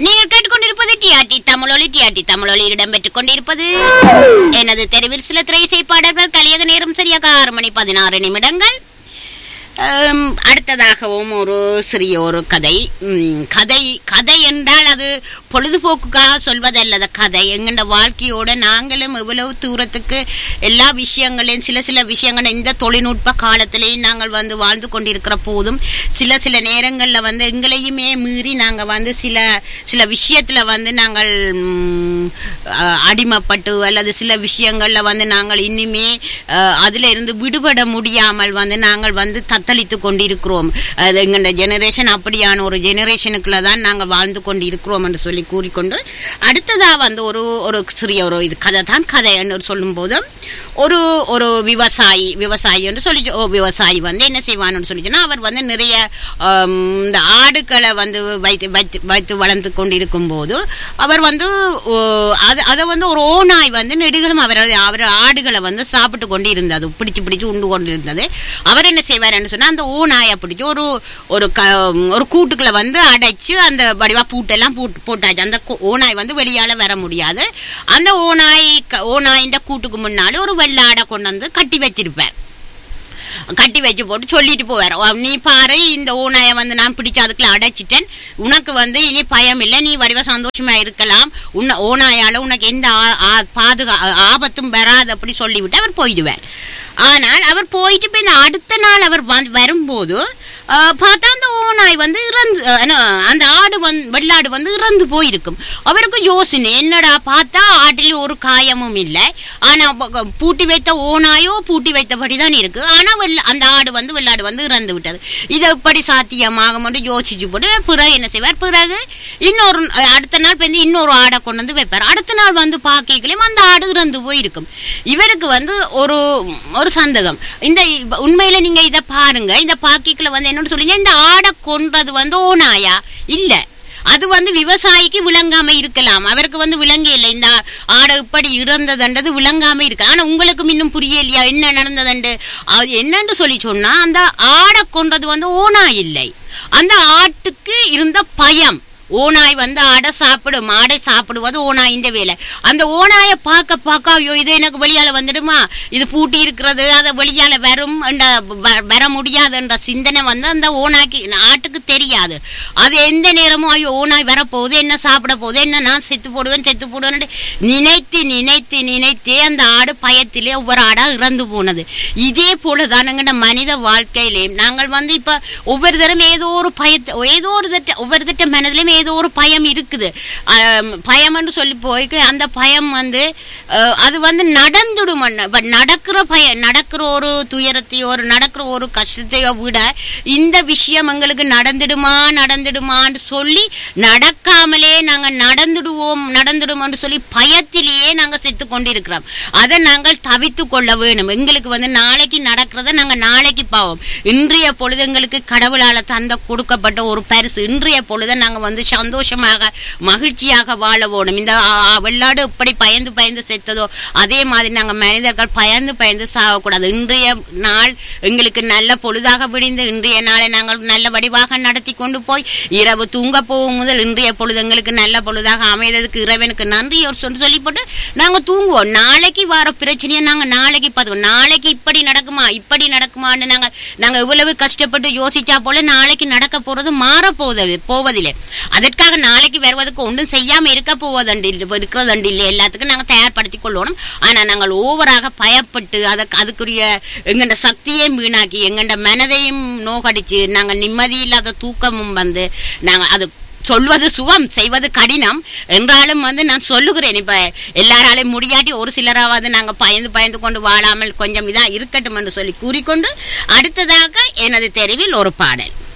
நீங்கள் கேட்டுக்கொண்டிருப்பது டிஆர்டி தமிழொலி டிஆர்டி தமிழொலி இடம்பெற்றுக் கொண்டிருப்பது எனது தெருவில் சில திரை இசை பாடல்கள் கலியக நேரம் சரியாக ஆறு மணி பதினாறு நிமிடங்கள் ஆம், அடுத்ததாகவும் ஒரு சிறிய ஒரு கதை ம், கதை கதை என்றால் அது பொழுதுபோக்குக்காக சொல்வதல்லத கதை எங்கண்ட வாழ்க்கையோட நாங்களும் எவ்வளவு தூரத்துக்கு எல்லா விஷயங்களையும் சில சில விஷயங்கள் இந்த தொழில்நுட்ப காலத்திலேயும் நாங்கள் வந்து வாழ்ந்து கொண்டிருக்கிற போதும் சில சில நேரங்களில் வந்து எங்களையுமே மீறி நாங்கள் வந்து சில சில விஷயத்தில் வந்து நாங்கள் ம், அ- அடிமைப்பட்டு அல்லது சில விஷயங்களில் வந்து நாங்கள் இன்னுமே அதில் இருந்து விடுபட முடியாமல் வந்து நாங்கள் வந்து தத்தளித்து கொண்டிருக்கிறோம் அது எங்களோட ஜெனரேஷன் அப்படியான ஒரு ஜெனரேஷனுக்குள்ள தான் நாங்கள் வாழ்ந்து கொண்டு இருக்கிறோம் என்று சொல்லி கூறிக்கொண்டு அடுத்ததாக வந்து ஒரு ஒரு சிறிய ஒரு இது கதை தான் கதை என்று சொல்லும்போது ஒரு ஒரு விவசாயி விவசாயி என்று சொல்லி ஓ விவசாயி வந்து என்ன செய்வான்னு சொல்லிச்சுன்னா அவர் வந்து நிறைய ஆம், இந்த ஆடுகளை வந்து வைத்து வைத்து வைத்து வளர்ந்து கொண்டிருக்கும் போது அவர் வந்து ஓ, அது அதை வந்து ஒரு ஓநாய் வந்து நெடுகளும் அவர் அவர் ஆடுகளை வந்து சாப்பிட்டு கொண்டு இருந்தது பிடிச்சு பிடிச்சு உண்டு கொண்டு இருந்தது அவர் என்ன செய்வாருன்னு சொன்னா அந்த ஓநாயை பிடிச்சி ஒரு ஒரு க ஒரு கூட்டுக்குள்ள வந்து அடைச்சு அந்த வடிவா பூட்டெல்லாம் பூட்டு போட்டாச்சு அந்த கு- ஓநாய் வந்து வெளியால வர முடியாது அந்த ஓநாய் க- ஓநாயின்ற கூட்டுக்கு முன்னாடி ஒரு வெள்ளாடை கொண்டு வந்து கட்டி வச்சிருப்பார் கட்டி வச்சு போட்டு சொல்லிட்டு போவார் "ஓ, நீ பாரு இந்த ஓநாயை வந்து நான் பிடிச்சு அதுக்குள்ள அடைச்சிட்டேன் உனக்கு வந்து இனி பயம் இல்லை நீ வடிவ சந்தோஷமா இருக்கலாம் உன்னை ஓநாயால உனக்கு எந்த ஆ- ஆ- பாதுகா ஆபத்தும் வராது அப்படி சொல்லிவிட்டு அவர் போயிடுவார் ஆனால் அவர் போயிட்டு போய் இந்த அடுத்த நாள் அவர் வந்து வரும்போது ஆ, பார்த்தா அந்த ஓநாய் வந்து இறந்து அஹ், என்ன, அந்த ஆடு வந்து வெள்ளாடு வந்து இறந்து போயிருக்கும் அவருக்கு யோசனை என்னடா பார்த்தா ஆட்டில் ஒரு காயமும் இல்லை ஆனா ப- க- பூட்டி வைத்த ஓநாயோ பூட்டி வைத்தபடி தான் இருக்கு ஆனா வெள்ள அந்த ஆடு வந்து வெள்ளாடு வந்து இறந்து விட்டது இது எப்படி சாத்தியமாகும் என்று யோசிச்சு போட்டு பிறகு என்ன செய்வார் பிறகு இன்னொரு அஹ், அடுத்த நாள் வந்து இன்னொரு ஆடை கொண்டு வந்து வைப்பார் அடுத்த நாள் வந்து பார்க்கலையும் அந்த ஆடு இறந்து போயிருக்கும் இவருக்கு வந்து ஒரு ஒரு சந்தேகம் இந்த இப்ப உண்மையில நீங்க இதை பாருங்க இந்த பாக்கிக்குள்ள வந்து என்னன்னு சொல்லுங்க இந்த ஆடை கொன்றது வந்து ஓநாயா இல்ல அது வந்து விவசாயிக்கு விளங்காம இருக்கலாம் அவருக்கு வந்து விளங்க இல்லை இந்த ஆடை இப்படி இறந்ததுன்றது விளங்காம இருக்கு ஆனா உங்களுக்கு இன்னும் புரியலையா என்ன நடந்ததுண்டு அது என்னன்னு சொல்லி சொன்னா அந்த ஆடை கொன்றது வந்து ஓநாய் இல்லை அந்த ஆட்டுக்கு இருந்த பயம் ஓநாய் வந்து ஆடை சாப்பிடும் ஆடை சாப்பிடுவது ஓநாயின் வேலை அந்த ஓநாயை பார்க்க பார்க்க ஐயோ இது எனக்கு வெளியால வந்துடுமா இது பூட்டி இருக்கிறது அதை வெளியால வரும் என்ற வ- வர முடியாதுன்ற சிந்தனை வந்து அந்த ஓநாய்க்கு ஆட்டுக்கு தெரியாது அது எந்த நேரமும் ஐயோ ஓநாய் வரப்போகுது என்ன சாப்பிட போகுது என்ன நான் செத்து போடுவேன் செத்து போடுவேன் நினைத்து நினைத்து நினைத்தே அந்த ஆடு பயத்திலே ஒவ்வொரு ஆடா இறந்து போனது இதே போல தானுங்க மனித வாழ்க்கையிலே நாங்கள் வந்து இப்ப ஒவ்வொரு தரம் ஏதோ ஒரு பயத்தை ஏதோ ஒரு திட்ட ஒவ்வொரு திட்ட மனதிலும் ஏதோ ஒரு பயம் இருக்குது ஆம், பயம்னு சொல்லி போய்க்கு அந்த பயம் வந்து அஹ், அது வந்து நடந்துடும் இப்ப நடக்கிற பய நடக்கிற ஒரு துயரத்தையோ ஒரு நடக்கிற ஒரு கஷ்டத்தையோ விட இந்த விஷயம் எங்களுக்கு நடந்துடுமா நடந்துடுமான்னு சொல்லி நடக்காமலே நாங்க நடந்துடுவோம் நடந்துடுமோன்னு சொல்லி பயத்திலேயே நாங்க செத்து கொண்டிருக்கிறோம் அதை நாங்கள் தவித்து கொள்ள வேணும் எங்களுக்கு வந்து நாளைக்கு நடக்கிறத நாங்க நாளைக்கு பாவோம் இன்றைய பொழுது எங்களுக்கு கடவுளால தந்த கொடுக்கப்பட்ட ஒரு பரிசு இன்றைய பொழுதை நாங்க வந்து சந்தோஷமாக மகிழ்ச்சியாக வாழ வேணும் இந்த ஆ, ஆ, வெள்ளாடு எப்படி பயந்து பயந்து செத்ததோ அதே மாதிரி நாங்க மனிதர்கள் பயந்து பயந்து சாகக்கூடாது இன்றைய நாள் எங்களுக்கு நல்ல பொழுதாக விடிந்து இன்றைய நாளை நாங்கள் நல்ல வடிவாக நடத்தி கொண்டு போய் இரவு தூங்க போகும் முதல் இன்றைய பொழுது எங்களுக்கு நல்ல பொழுதாக அமைததுக்கு இறைவனுக்கு நன்றி ஒரு சொல்லி சொல்லி போட்டு நாங்க தூங்குவோம் நாளைக்கு வர பிரச்சனையை நாங்க நாளைக்கு பார்த்துக்கோம் நாளைக்கு இப்படி நடக்குமா இப்படி நடக்குமான்னு நாங்க நாங்க இவ்வளவு கஷ்டப்பட்டு யோசிச்சா போல நாளைக்கு நடக்க போறது மாற போவது போவதில்லை அதற்காக நாளைக்கு வருவதற்கு ஒன்றும் செய்யாம இருக்க போவதண்டு இருக்கிறதண்டு இல்லை எல்லாத்துக்கும் நாங்க தயார்படுத்தி கொள்ளணும் ஆனா நாங்கள் ஓவராக பயப்பட்டு அதற்கு அதுக்குரிய எங்கண்ட சக்தியை வீணாக்கி எங்கண்ட மனதையும் நோகடிச்சு நாங்க நிம்மதி இல்லாத தூக்கமும் வந்து நாங்க அது சொல்வது சுகம் செய்வது கடினம் என்றாலும் வந்து நான் சொல்லுகிறேன் இப்ப எல்லாராலையும் முடியாட்டி ஒரு சிலராவது நாங்க பயந்து பயந்து கொண்டு வாழாமல் கொஞ்சம் இதா இருக்கட்டும் என்று சொல்லி கூறிக்கொண்டு அடுத்ததாக எனது தெருவில் ஒரு பாடல்